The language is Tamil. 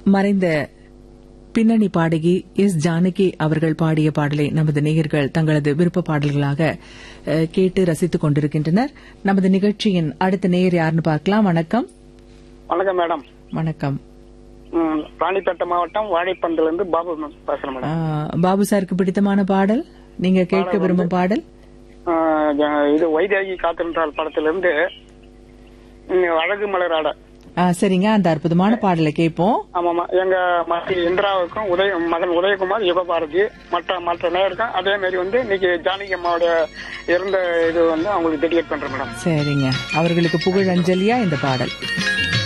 மறைந்த பின்னணி பாடகி எஸ் ஜானகி அவர்கள் பாடிய பாடலை நமது நேயர்கள் தங்களது விருப்ப பாடல்களாக அஹ், கேட்டு ரசித்துக் கொண்டிருக்கின்றனர் நமது நிகழ்ச்சியின் அடுத்த நேயர் யாருன்னு பார்க்கலாம் வணக்கம் வணக்கம் மேடம் வணக்கம் ம், ராணிப்பேட்டை மாவட்டம் வாழைப்பந்தில இருந்து பாபு மேம் பேசுறேன் மேடம் அஹ், பாபு சாருக்கு பிடித்தமான பாடல் நீங்க கேட்க விரும்பும் பாடல் ஆ, ஜ- இது வைதேகி காத்திருந்தால் படத்திலிருந்து ம், அழகு மலராட அஹ், சரிங்க அந்த அற்புதமான பாடலை கேட்போம் ஆமாமா எங்க மனைவி இந்திராவுக்கும் உதய மகன் உதயகுமார் யுகபாரதி மற்ற மற்ற நேருக்கும் அதே மாதிரி வந்து இன்னைக்கு ஜானகி அம்மாவோட இருந்த இது வந்து அவங்களுக்கு டெடிகேட் பண்றேன் மேடம் சரிங்க அவர்களுக்கு புகழ் அஞ்சலியா இந்த பாடல்